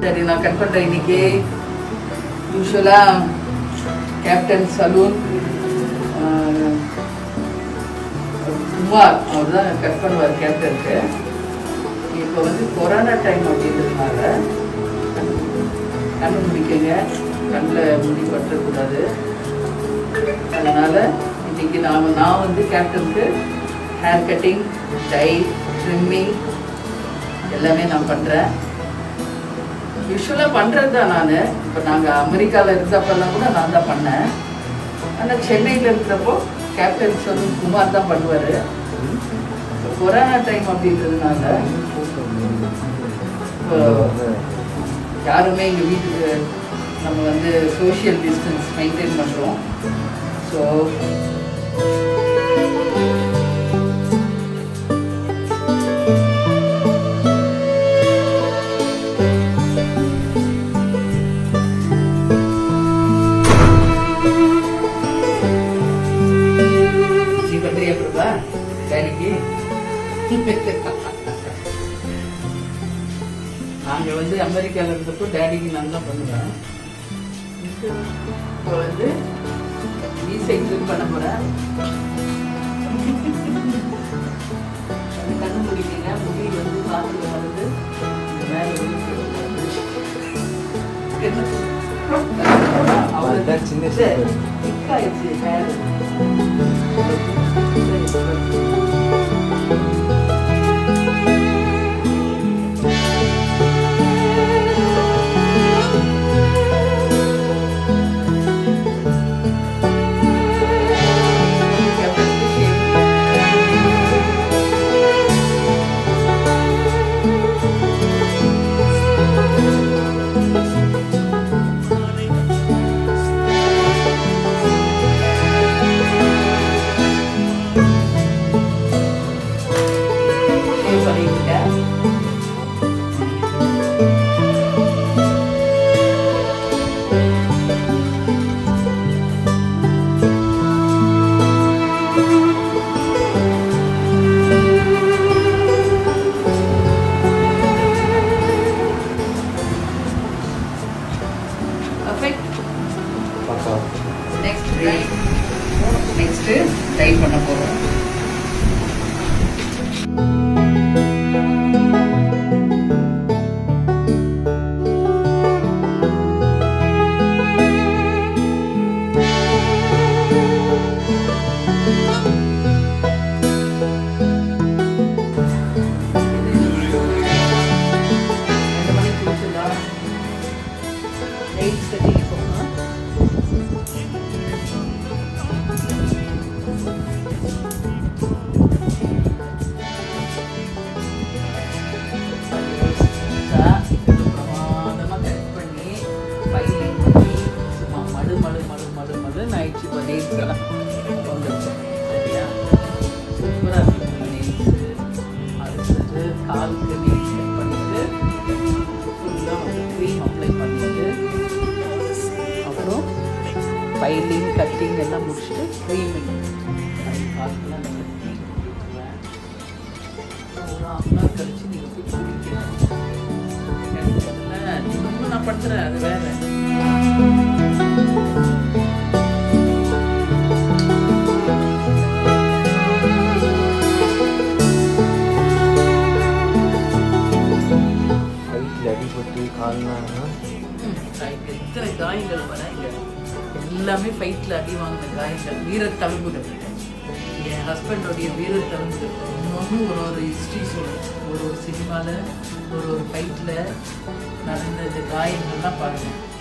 சரி நான் கட் பண்ணுறேன் இன்னைக்கு யூஸ்வலாக கேப்டன் சலூன் குமார் அவர் தான் கட் பண்ணுவார் கேப்டனுக்கு இப்போ வந்து கொரோனா டைம் அப்படின்றதுனால கண்ணு முடிக்கங்க கண்ணில் முடி பற்றக்கூடாது அதனால் இன்னைக்கு நான் நான் வந்து கேப்டனுக்கு ஹேர் கட்டிங் டை ட்ரிம்மிங் எல்லாமே நான் பண்ணுறேன் யூஸ்வலாக பண்ணுறது தான் நான் இப்போ நாங்கள் அமெரிக்காவில் இருந்தப்பெல்லாம் கூட நான் தான் பண்ணேன் ஆனால் சென்னையில் இருக்கிறப்போ கேப்டன் சொல்லு குமார் தான் பண்ணுவார் கொரோனா டைம் அப்படின்றதுனால இப்போ யாருமே எங்கள் வீட்டுக்கு நம்ம வந்து சோஷியல் டிஸ்டன்ஸ் மெயின்டைன் பண்ணுறோம் ஸோ நீ பண்றியா பிரபா டேடிக்கு நாங்க வந்து அமெரிக்கால இருந்தப்போ டேடிக்கு நான் தான் பண்ணுவேன் இப்போ வந்து வீசை கிளிக் பண்ண போறேன் கண்ணு முடிக்கீங்க முடி வந்து காத்துல வருது இந்த மேல வந்து அதான் சின்ன அவ்வளோ சின்ன. திக்காயிடுச்சு மேல Shave பண்ணிக்கிட்டேன். Perfect. பாப்பா Next dry. Next dry பண்ண போறோம் ரெண்டு மணிக்கு குளிச்சிடலாம் எயிட் தேர்ட்டிக்கு போகலாம் பிரமாதமாக கட் பண்ணி ஃபைலிங் பண்ணி சும்மா மடு மடு மடு மடு மடுன்னு ஆயிடுச்சு இப்போ நெய்ஸ் எல்லாம் வந்துருச்சு சரியா சூப்பராக இருக்கும் நெய்ஸு அடுத்தது காலுக்கு நெய்ஸ் கட் பண்ணிட்டு ஃபுல்லாக வந்து க்ரீம் அப்ளை பண்ணிட்டு அப்புறம் ஃபைலிங் கட்டிங் எல்லாம் முடிச்சுட்டு க்ரீமிங் அது காலுக்கெல்லாம் நல்லா க்ரீம் கொடுத்துருவேன் ஒரு half an hour கழிச்சு நீங்க போய் குளிக்கலாம். எனக்கு அதுல தினமும் நான் படுத்துறேன் அது வேற கையில் அடிபட்டு கால்லாம் ம், right. எத்தனை காயங்கள் வர இங்க எல்லாமே ஃபைட்ல அடி வாங்கின காயங்கள் வீரத்தழும்புகள் என் ஹஸ்பண்டோடைய வீரத்தழும்புகள் ஒன்றும் ஒரு ஒரு ஹிஸ்ட்ரி சொல்லும் ஒரு ஒரு சினிமாவில் ஒரு ஒரு ஃபைட்டில் நடந்த இந்த காயங்கள்லாம் பாருங்க